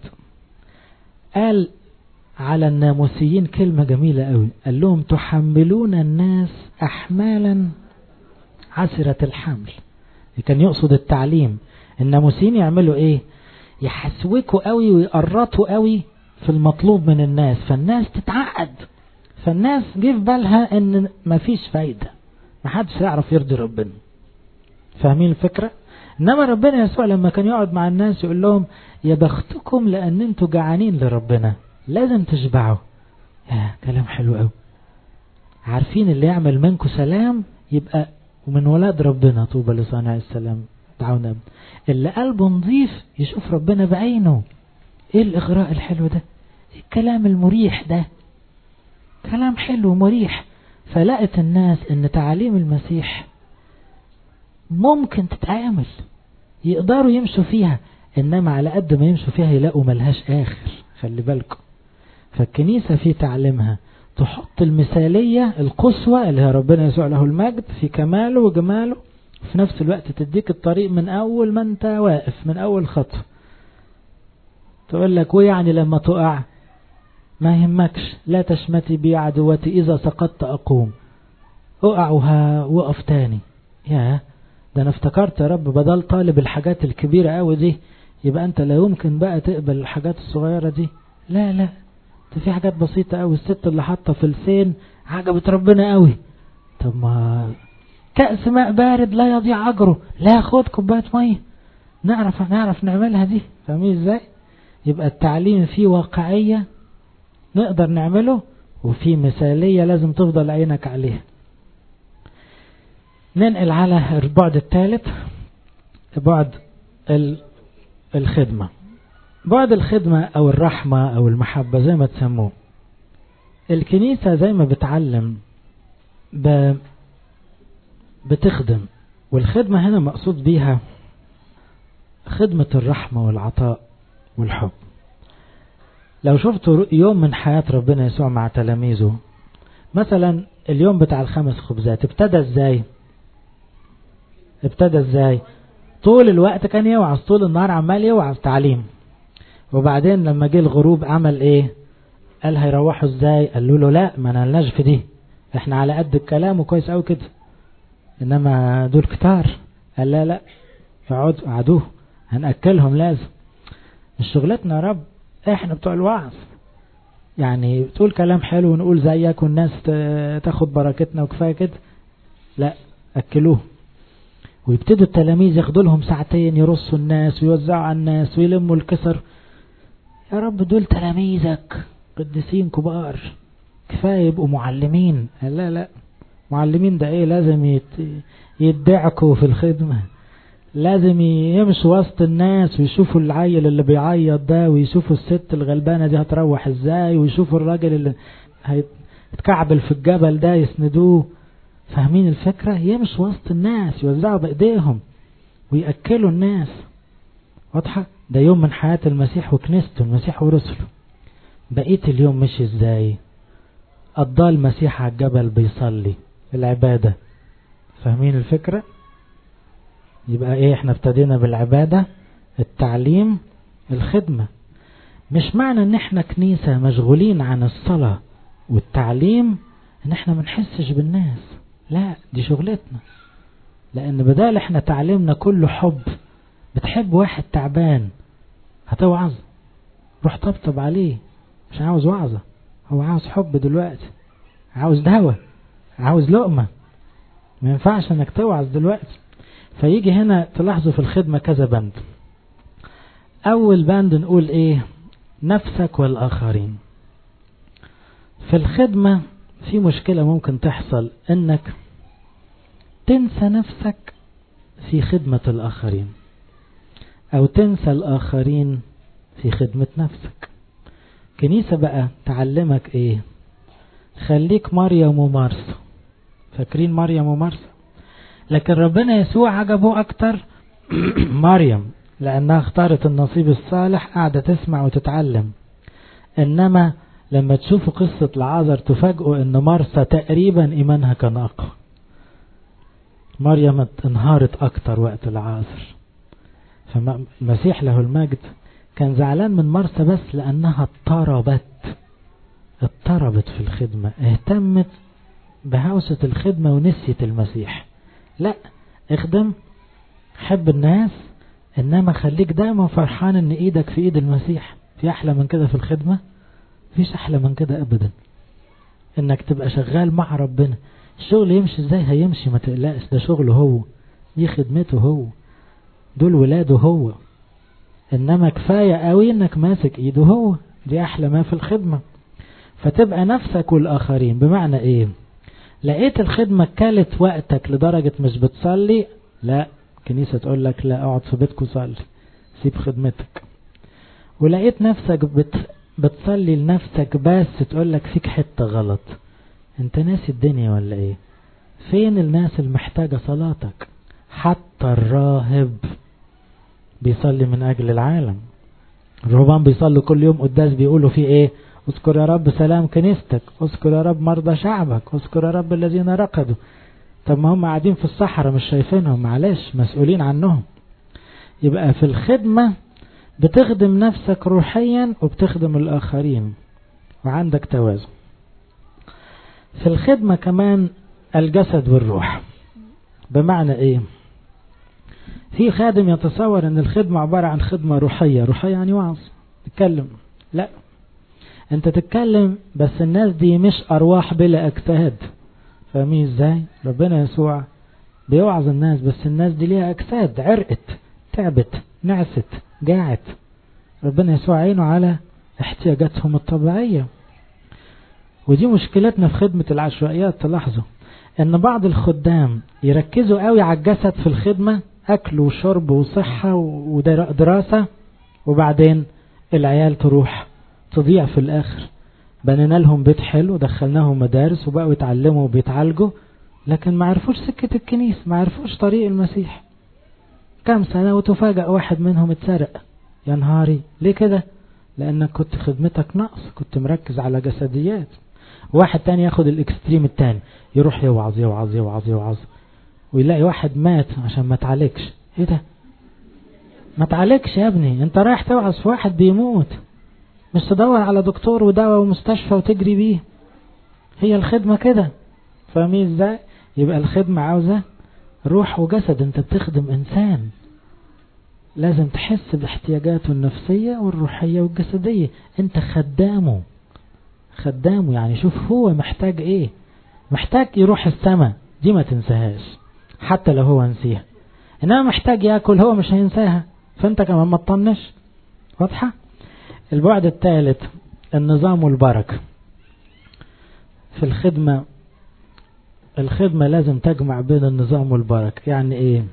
Speaker 1: قال على الناموسيين كلمة جميلة قوي قال لهم تحملون الناس أحمالا عسرة الحمل كان يقصد التعليم الناموسيين يعملوا ايه يحسوكوا قوي ويقرطوا قوي في المطلوب من الناس فالناس تتعقد فالناس جه في بالها ان مفيش فايدة محدش يعرف يرضي ربنا فاهمين الفكرة انما ربنا يسوع لما كان يقعد مع الناس يقول لهم يا بختكم لان انتوا جعانين لربنا لازم تشبعوا يا كلام حلو قوي عارفين اللي يعمل منكم سلام يبقى ومن ولاد ربنا طوبى لصانع السلام دعونا اللي قلبه نظيف يشوف ربنا بعينه ايه الاغراء الحلو ده إيه الكلام المريح ده كلام حلو مريح فلقت الناس ان تعاليم المسيح ممكن تتعامل يقدروا يمشوا فيها انما على قد ما يمشوا فيها يلاقوا ملهاش اخر خلي بالكم فالكنيسة في تعليمها تحط المثالية القصوى اللي هي ربنا يسوع له المجد في كماله وجماله في نفس الوقت تديك الطريق من اول ما انت واقف من اول خطوة تقول لك ويعني لما تقع ما يهمكش لا تشمتي بي عدوتي اذا سقطت اقوم اقع وقف تاني يا ده انا افتكرت يا رب بدل طالب الحاجات الكبيرة قوي دي يبقى انت لا يمكن بقى تقبل الحاجات الصغيرة دي لا لا ده في حاجات بسيطة قوي الست اللي حاطة فلسين عجبت ربنا قوي طب ما كأس ماء بارد لا يضيع أجره لا خد كوباية مية نعرف نعرف نعملها دي فاهمين ازاي يبقى التعليم فيه واقعية نقدر نعمله وفي مثالية لازم تفضل عينك عليها ننقل على البعد الثالث بعد الخدمة بعد الخدمة أو الرحمة أو المحبة زي ما تسموه الكنيسة زي ما بتعلم بتخدم والخدمة هنا مقصود بيها خدمة الرحمة والعطاء والحب لو شفتوا يوم من حياة ربنا يسوع مع تلاميذه مثلا اليوم بتاع الخمس خبزات ابتدى ازاي ابتدى ازاي طول الوقت كان يوعظ طول النهار عمال يوعظ تعليم وبعدين لما جه الغروب عمل ايه قال هيروحوا ازاي قالوا له لا ما نلناش في دي احنا على قد الكلام وكويس قوي كده انما دول كتار قال لا لا اقعدوا قعدوه هنأكلهم لازم مش شغلتنا يا رب احنا بتوع الوعظ يعني تقول كلام حلو ونقول زيك والناس تاخد بركتنا وكفايه كده لا اكلوه ويبتدوا التلاميذ ياخدوا لهم ساعتين يرصوا الناس ويوزعوا على الناس ويلموا الكسر يا رب دول تلاميذك قديسين كبار كفايه يبقوا معلمين لا لا معلمين ده ايه لازم يت... يدعكوا في الخدمه لازم يمشوا وسط الناس ويشوفوا العيل اللي بيعيط ده ويشوفوا الست الغلبانة دي هتروح ازاي ويشوفوا الراجل اللي هيتكعبل في الجبل ده يسندوه فاهمين الفكرة يمشوا وسط الناس يوزعوا بإيديهم ويأكلوا الناس واضحة ده يوم من حياة المسيح وكنيسته المسيح ورسله بقية اليوم مشي ازاي قضى المسيح على الجبل بيصلي العبادة فاهمين الفكرة يبقى ايه احنا ابتدينا بالعبادة التعليم الخدمة مش معنى ان احنا كنيسة مشغولين عن الصلاة والتعليم ان احنا منحسش بالناس لا دي شغلتنا لان بدال احنا تعليمنا كله حب بتحب واحد تعبان هتوعظ روح طبطب عليه مش عاوز وعظة هو عاوز حب دلوقتي عاوز دواء عاوز لقمة ما ينفعش انك توعظ دلوقتي فيجي هنا تلاحظوا في الخدمة كذا بند أول بند نقول إيه نفسك والآخرين في الخدمة في مشكلة ممكن تحصل إنك تنسى نفسك في خدمة الآخرين أو تنسى الآخرين في خدمة نفسك كنيسة بقى تعلمك إيه خليك مريم ومارسة فاكرين مريم ومارسة لكن ربنا يسوع عجبه أكتر مريم لأنها اختارت النصيب الصالح قاعدة تسمع وتتعلم إنما لما تشوفوا قصة العازر تفاجئوا إن مرسى تقريبا إيمانها كان أقوى مريم انهارت أكتر وقت العازر فالمسيح له المجد كان زعلان من مرسى بس لأنها اضطربت اضطربت في الخدمة اهتمت بهوسة الخدمة ونسيت المسيح لا اخدم حب الناس انما خليك دايما فرحان ان ايدك في ايد المسيح في احلى من كده في الخدمة فيش احلى من كده ابدا انك تبقى شغال مع ربنا الشغل يمشي ازاي هيمشي ما تقلقش ده شغله هو دي خدمته هو دول ولاده هو انما كفاية قوي انك ماسك ايده هو دي احلى ما في الخدمة فتبقى نفسك والاخرين بمعنى ايه لقيت الخدمة كلت وقتك لدرجة مش بتصلي لا كنيسة تقول لك لا اقعد في بيتك وصلي سيب خدمتك ولقيت نفسك بت بتصلي لنفسك بس تقول لك فيك حتة غلط انت ناسي الدنيا ولا ايه فين الناس المحتاجة صلاتك حتى الراهب بيصلي من اجل العالم الرهبان بيصلوا كل يوم قداس بيقولوا فيه ايه اذكر يا رب سلام كنيستك اذكر يا رب مرضى شعبك اذكر يا رب الذين رقدوا طب ما هم قاعدين في الصحراء مش شايفينهم معلش مسؤولين عنهم يبقى في الخدمة بتخدم نفسك روحيا وبتخدم الآخرين وعندك توازن في الخدمة كمان الجسد والروح بمعنى ايه في خادم يتصور ان الخدمة عبارة عن خدمة روحية روحية يعني وعظ تتكلم لا انت تتكلم بس الناس دي مش ارواح بلا اجساد فاهمين ازاي ربنا يسوع بيوعظ الناس بس الناس دي ليها اجساد عرقت تعبت نعست جاعت ربنا يسوع عينه على احتياجاتهم الطبيعية ودي مشكلتنا في خدمة العشوائيات تلاحظوا ان بعض الخدام يركزوا قوي على الجسد في الخدمة اكل وشرب وصحة ودراسة وبعدين العيال تروح تضيع في الاخر بنينا لهم بيت حلو دخلناهم مدارس وبقوا يتعلموا وبيتعالجوا لكن ما عرفوش سكة الكنيسة ما عرفوش طريق المسيح كم سنة وتفاجأ واحد منهم اتسرق يا نهاري ليه كده لانك كنت خدمتك نقص كنت مركز على جسديات واحد تاني ياخد الاكستريم التاني يروح يوعظ يوعظ يوعظ يوعظ ويلاقي واحد مات عشان ما تعالجش ايه ده ما تعالجش يا ابني انت رايح توعظ في واحد بيموت مش تدور على دكتور ودواء ومستشفى وتجري بيه هي الخدمة كده فاهمين ازاي يبقى الخدمة عاوزة روح وجسد انت بتخدم انسان لازم تحس باحتياجاته النفسية والروحية والجسدية انت خدامه خدامه يعني شوف هو محتاج ايه محتاج يروح السماء دي ما تنساهاش حتى لو هو نسيها انما محتاج ياكل هو مش هينساها فانت كمان ما تطنش واضحة البعد الثالث النظام والبركة في الخدمة الخدمة لازم تجمع بين النظام والبركة يعني ايه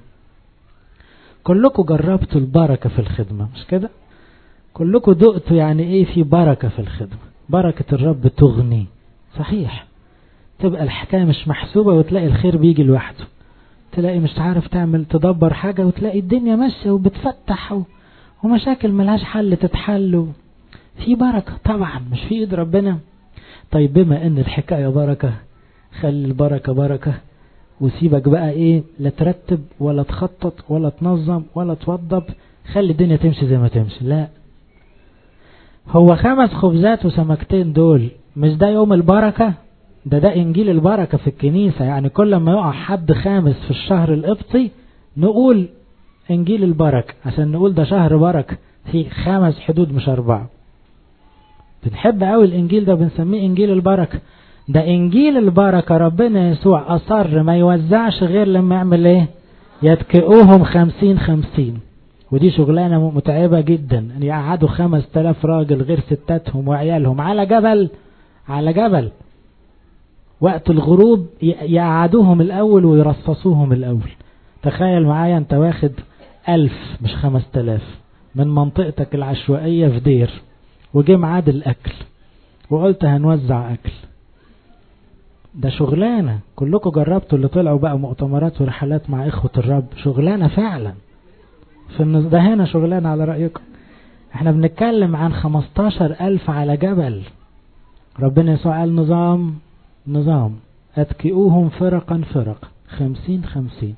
Speaker 1: كلكم جربتوا البركة في الخدمة مش كده كلكم دقتوا يعني ايه في بركة في الخدمة بركة الرب تغني صحيح تبقى الحكاية مش محسوبة وتلاقي الخير بيجي لوحده تلاقي مش عارف تعمل تدبر حاجة وتلاقي الدنيا ماشية وبتفتح و... ومشاكل ملهاش حل تتحل و... في بركة طبعا مش في ايد ربنا طيب بما ان الحكاية بركة خلي البركة بركة وسيبك بقى ايه لا ترتب ولا تخطط ولا تنظم ولا توضب خلي الدنيا تمشي زي ما تمشي لا هو خمس خبزات وسمكتين دول مش ده يوم البركة ده ده انجيل البركة في الكنيسة يعني كل ما يقع حد خامس في الشهر القبطي نقول انجيل البركة عشان نقول ده شهر بركة في خمس حدود مش اربعة بنحب قوي الانجيل ده بنسميه انجيل البركة ده انجيل البركة ربنا يسوع اصر ما يوزعش غير لما يعمل ايه يتكئوهم خمسين خمسين ودي شغلانة متعبة جدا ان يقعدوا خمس تلاف راجل غير ستاتهم وعيالهم على جبل على جبل وقت الغروب يقعدوهم الاول ويرصصوهم الاول تخيل معايا انت واخد الف مش خمس تلاف من منطقتك العشوائية في دير وجه ميعاد الاكل وقلت هنوزع اكل ده شغلانة كلكم جربتوا اللي طلعوا بقى مؤتمرات ورحلات مع اخوة الرب شغلانة فعلا في النص ده هنا شغلانة على رأيكم احنا بنتكلم عن خمستاشر الف على جبل ربنا يسوع قال نظام نظام اتكئوهم فرقا فرق خمسين خمسين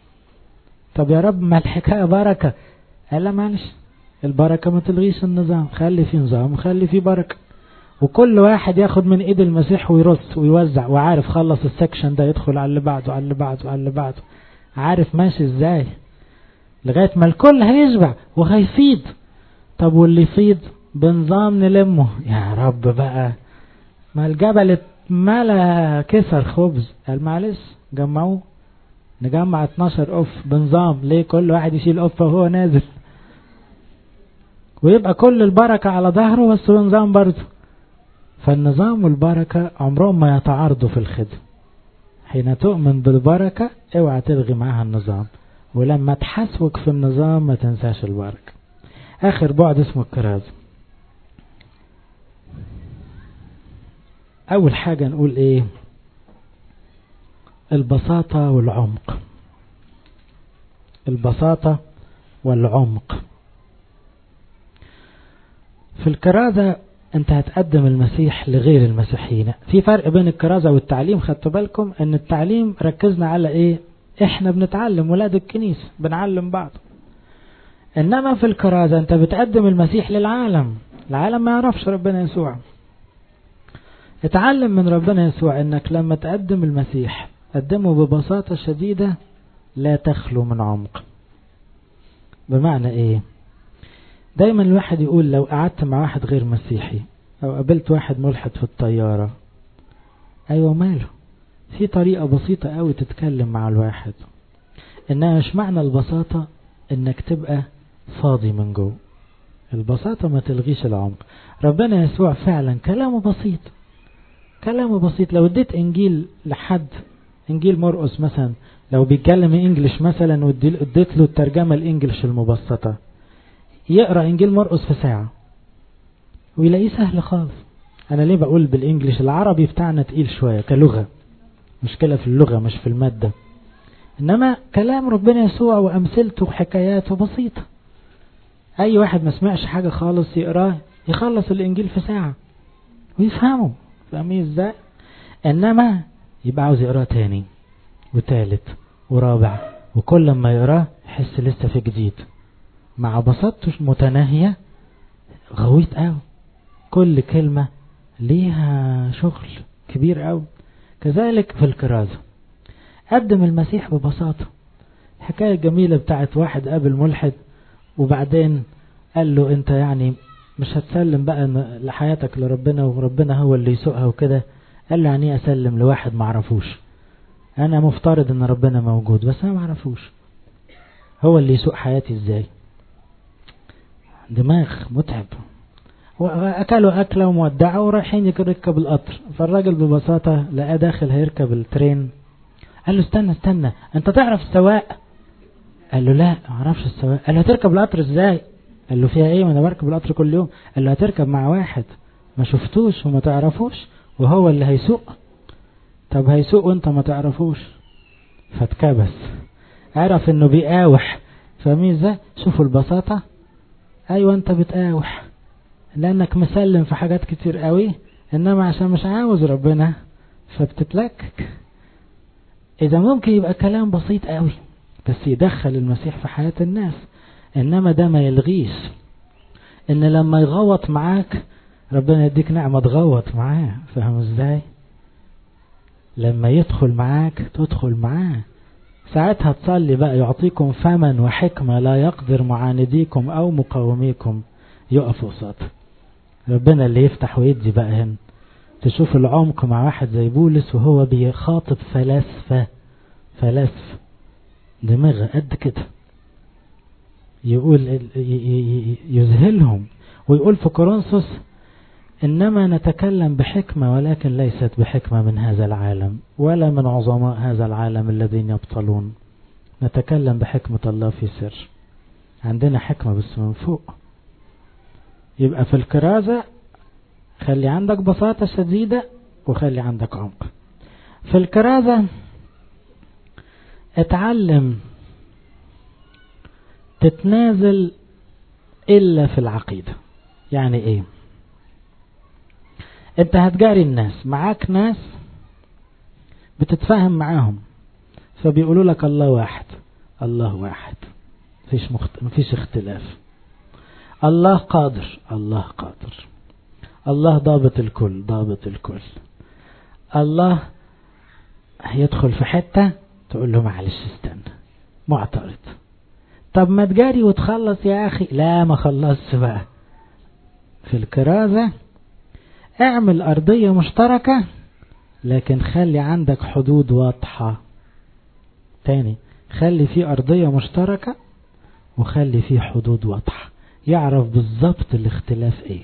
Speaker 1: طب يا رب ما الحكاية بركة قال لا معلش البركة ما تلغيش النظام خلي في نظام وخلي في بركة وكل واحد ياخد من ايد المسيح ويرص ويوزع وعارف خلص السكشن ده يدخل على اللي بعده على اللي بعده على اللي بعده عارف ماشي ازاي لغاية ما الكل هيشبع وهيفيض طب واللي يفيض بنظام نلمه يا رب بقى ما الجبل اتملى كسر خبز قال معلش جمعوه نجمع 12 اوف بنظام ليه كل واحد يشيل اوف وهو نازل ويبقى كل البركة على ظهره بس بنظام برضه فالنظام والبركة عمرهم ما يتعارضوا في الخدمة حين تؤمن بالبركة اوعى تلغي معاها النظام ولما تحسوك في النظام ما تنساش البركة اخر بعد اسمه الكرازة اول حاجة نقول ايه البساطة والعمق البساطة والعمق في الكرازة انت هتقدم المسيح لغير المسيحيين في فرق بين الكرازة والتعليم خدتوا بالكم ان التعليم ركزنا على ايه احنا بنتعلم ولاد الكنيسة بنعلم بعض انما في الكرازة انت بتقدم المسيح للعالم العالم ما يعرفش ربنا يسوع اتعلم من ربنا يسوع انك لما تقدم المسيح قدمه ببساطة شديدة لا تخلو من عمق بمعنى ايه دايما الواحد يقول لو قعدت مع واحد غير مسيحي او قابلت واحد ملحد في الطيارة ايوه ماله في طريقة بسيطة قوي تتكلم مع الواحد انها مش معنى البساطة انك تبقى فاضي من جوه البساطة ما تلغيش العمق ربنا يسوع فعلا كلامه بسيط كلامه بسيط لو اديت انجيل لحد انجيل مرقس مثلا لو بيتكلم انجلش مثلا واديت له الترجمة الانجلش المبسطة يقرأ انجيل مرقس في ساعة ويلاقيه سهل خالص انا ليه بقول بالانجلش العربي بتاعنا تقيل شوية كلغة مشكلة في اللغة مش في المادة إنما كلام ربنا يسوع وأمثلته وحكاياته بسيطة أي واحد ما سمعش حاجة خالص يقراه يخلص الإنجيل في ساعة ويفهمه فاهمين إزاي إنما يبقى عاوز يقراه تاني وتالت ورابع وكل ما يقراه يحس لسه في جديد مع بساطته متناهية غويت قوي كل كلمة ليها شغل كبير قوي كذلك في الكرازة قدم المسيح ببساطة الحكاية الجميلة بتاعت واحد قابل ملحد وبعدين قال له انت يعني مش هتسلم بقى لحياتك لربنا وربنا هو اللي يسوقها وكده قال له يعني اسلم لواحد معرفوش انا مفترض ان ربنا موجود بس انا معرفوش هو اللي يسوق حياتي ازاي دماغ متعب واكلوا اكله ومودعه ورايحين يركب القطر فالراجل ببساطه لقاه داخل هيركب الترين قال له استنى استنى انت تعرف السواق قال له لا ما اعرفش السواق قال له هتركب القطر ازاي قال له فيها ايه ما انا بركب القطر كل يوم قال له هتركب مع واحد ما شفتوش وما تعرفوش وهو اللي هيسوق طب هيسوق وانت ما تعرفوش فاتكبس عرف انه بيقاوح فاهمين ازاي شوفوا البساطة ايوه انت بتقاوح لانك مسلم في حاجات كتير قوي انما عشان مش عاوز ربنا فبتتلكك اذا ممكن يبقى كلام بسيط قوي بس يدخل المسيح في حياة الناس انما ده ما يلغيش ان لما يغوط معاك ربنا يديك نعمة تغوط معاه فاهم ازاي لما يدخل معاك تدخل معاه ساعتها تصلي بقى يعطيكم فما وحكمة لا يقدر معانديكم او مقاوميكم يقف قصاد ربنا اللي يفتح ويدي بقى هنا تشوف العمق مع واحد زي بولس وهو بيخاطب فلاسفة فلاسفة دماغه قد كده يقول يذهلهم ويقول في كورنثوس إنما نتكلم بحكمة ولكن ليست بحكمة من هذا العالم ولا من عظماء هذا العالم الذين يبطلون نتكلم بحكمة الله في سر عندنا حكمة بس من فوق يبقى في الكرازة خلي عندك بساطة شديدة وخلي عندك عمق في الكرازة اتعلم تتنازل إلا في العقيدة يعني ايه انت هتجاري الناس معاك ناس بتتفاهم معاهم فبيقولوا لك الله واحد الله واحد مفيش, مخت... مفيش اختلاف الله قادر الله قادر الله ضابط الكل ضابط الكل الله هيدخل في حتة تقول له معلش استنى معترض طب ما تجاري وتخلص يا أخي لا ما خلصش بقى في الكرازة اعمل أرضية مشتركة لكن خلي عندك حدود واضحة تاني خلي في أرضية مشتركة وخلي في حدود واضحة يعرف بالظبط الاختلاف ايه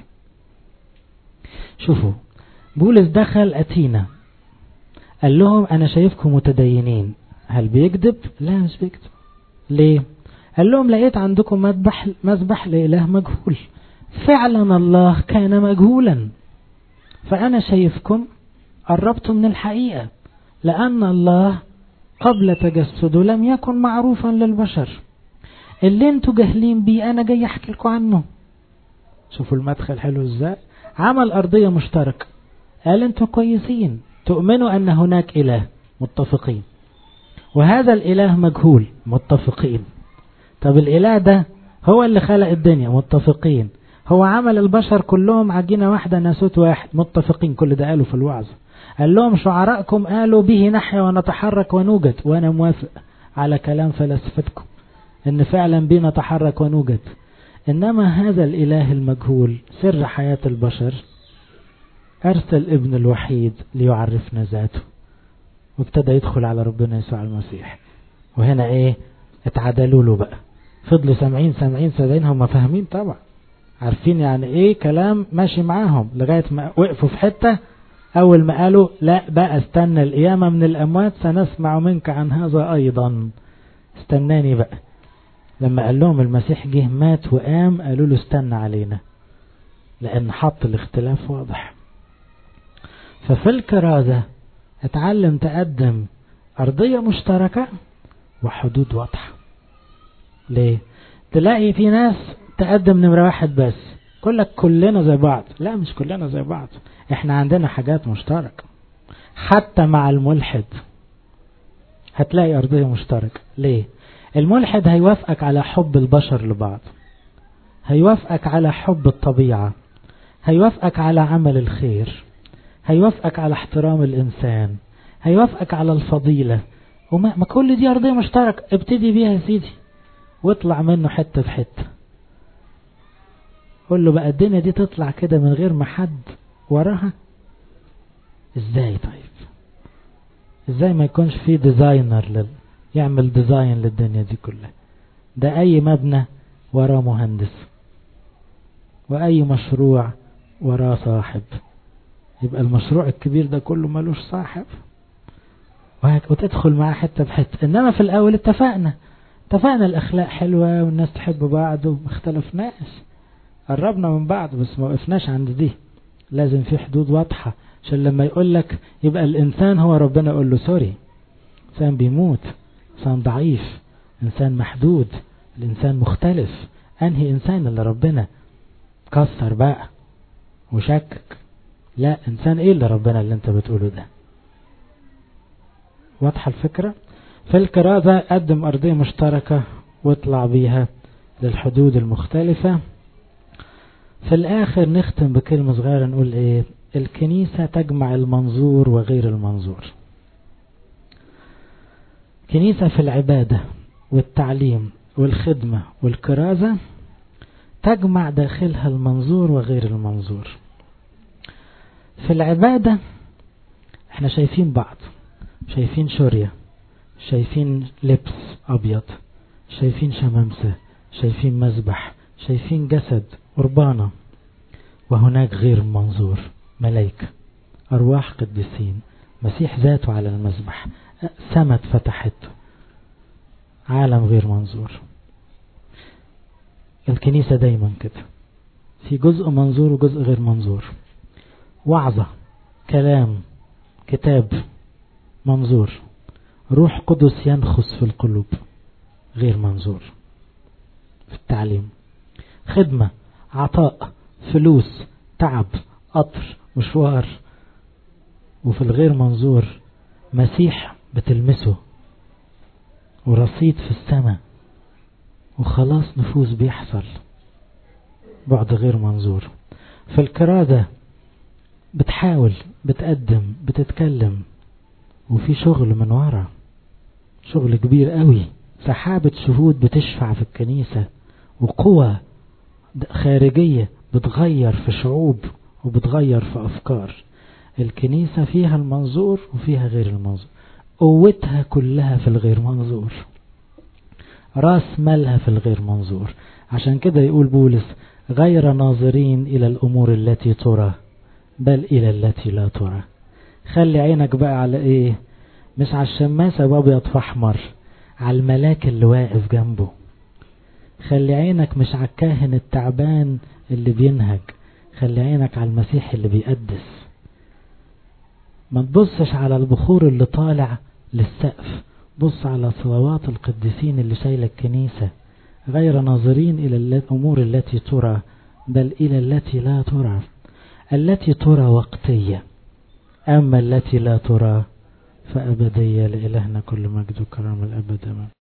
Speaker 1: شوفوا بولس دخل أتينا قال لهم أنا شايفكم متدينين هل بيكذب؟ لا مش بيكذب ليه؟ قال لهم لقيت عندكم مذبح مذبح لإله مجهول فعلا الله كان مجهولا فأنا شايفكم قربتم من الحقيقة لأن الله قبل تجسده لم يكن معروفا للبشر اللي انتوا جاهلين بيه أنا جاي أحكي لكم عنه شوفوا المدخل حلو ازاي عمل أرضية مشتركة قال انتوا كويسين تؤمنوا أن هناك إله متفقين وهذا الإله مجهول متفقين طب الإله ده هو اللي خلق الدنيا متفقين هو عمل البشر كلهم عجينة واحدة ناسوت واحد متفقين كل ده قالوا في الوعظ قال لهم شعراءكم قالوا به نحيا ونتحرك ونوجد وأنا موافق على كلام فلسفتكم إن فعلا بنا نتحرك ونوجد إنما هذا الإله المجهول سر حياة البشر أرسل ابن الوحيد ليعرفنا ذاته وابتدى يدخل على ربنا يسوع المسيح وهنا ايه اتعدلوا له بقى فضلوا سامعين سامعين سامعين هم فاهمين طبعا عارفين يعني ايه كلام ماشي معاهم لغاية ما وقفوا في حتة اول ما قالوا لا بقى استنى القيامة من الاموات سنسمع منك عن هذا ايضا استناني بقى لما قال لهم المسيح جه مات وقام قالوا له استنى علينا لان حط الاختلاف واضح ففي الكرازة اتعلم تقدم أرضية مشتركة وحدود واضحة ليه تلاقي في ناس تقدم نمرة واحد بس كلك كلنا زي بعض لا مش كلنا زي بعض احنا عندنا حاجات مشتركة حتى مع الملحد هتلاقي أرضية مشتركة ليه الملحد هيوافقك على حب البشر لبعض هيوافقك على حب الطبيعة هيوافقك على عمل الخير هيوافقك على احترام الإنسان هيوافقك على الفضيلة وما ما كل دي أرضية مشتركة ابتدي بيها يا سيدي واطلع منه حتة بحتة قول له بقى الدنيا دي تطلع كده من غير ما حد وراها ازاي طيب ازاي ما يكونش في ديزاينر لل... يعمل ديزاين للدنيا دي كلها ده اي مبنى وراه مهندس واي مشروع وراه صاحب يبقى المشروع الكبير ده كله ملوش صاحب وتدخل معاه حتة بحتة انما في الاول اتفقنا اتفقنا الاخلاق حلوة والناس تحب بعض وما اختلفناش قربنا من بعض بس ما وقفناش عند دي لازم في حدود واضحة عشان لما يقول لك يبقى الانسان هو ربنا يقول له سوري انسان بيموت انسان ضعيف انسان محدود الانسان مختلف انهي انسان اللي ربنا كسر بقى وشكك لا انسان ايه اللي ربنا اللي انت بتقوله ده واضحة الفكرة في الكرازة قدم ارضية مشتركة واطلع بيها للحدود المختلفة في الاخر نختم بكلمة صغيرة نقول ايه الكنيسة تجمع المنظور وغير المنظور كنيسة في العبادة والتعليم والخدمة والكرازة تجمع داخلها المنظور وغير المنظور في العبادة احنا شايفين بعض شايفين شورية شايفين لبس أبيض شايفين شمامسة شايفين مذبح شايفين جسد قربانة وهناك غير منظور ملائكة أرواح قديسين مسيح ذاته على المذبح سما اتفتحت عالم غير منظور الكنيسة دايما كده في جزء منظور وجزء غير منظور وعظة كلام كتاب منظور روح قدس ينخس في القلوب غير منظور في التعليم خدمة عطاء فلوس تعب قطر مشوار وفي الغير منظور مسيح بتلمسه ورصيد في السماء وخلاص نفوس بيحصل بعد غير منظور في الكرادة بتحاول بتقدم بتتكلم وفي شغل من ورا شغل كبير قوي سحابة شهود بتشفع في الكنيسة وقوة خارجية بتغير في شعوب وبتغير في أفكار الكنيسة فيها المنظور وفيها غير المنظور قوتها كلها في الغير منظور راس مالها في الغير منظور عشان كده يقول بولس غير ناظرين إلى الأمور التي ترى بل إلى التي لا ترى خلي عينك بقى على إيه مش على الشماسة بأبيض فأحمر على الملاك اللي واقف جنبه خلي عينك مش على الكاهن التعبان اللي بينهج خلي عينك على المسيح اللي بيقدس ما تبصش على البخور اللي طالع للسقف بص على صلوات القديسين اللي شايلة الكنيسة غير ناظرين إلى الأمور التي ترى بل إلى التي لا ترى التي ترى وقتية أما التي لا ترى فأبدية لإلهنا كل مجد وكرم الأبد أمام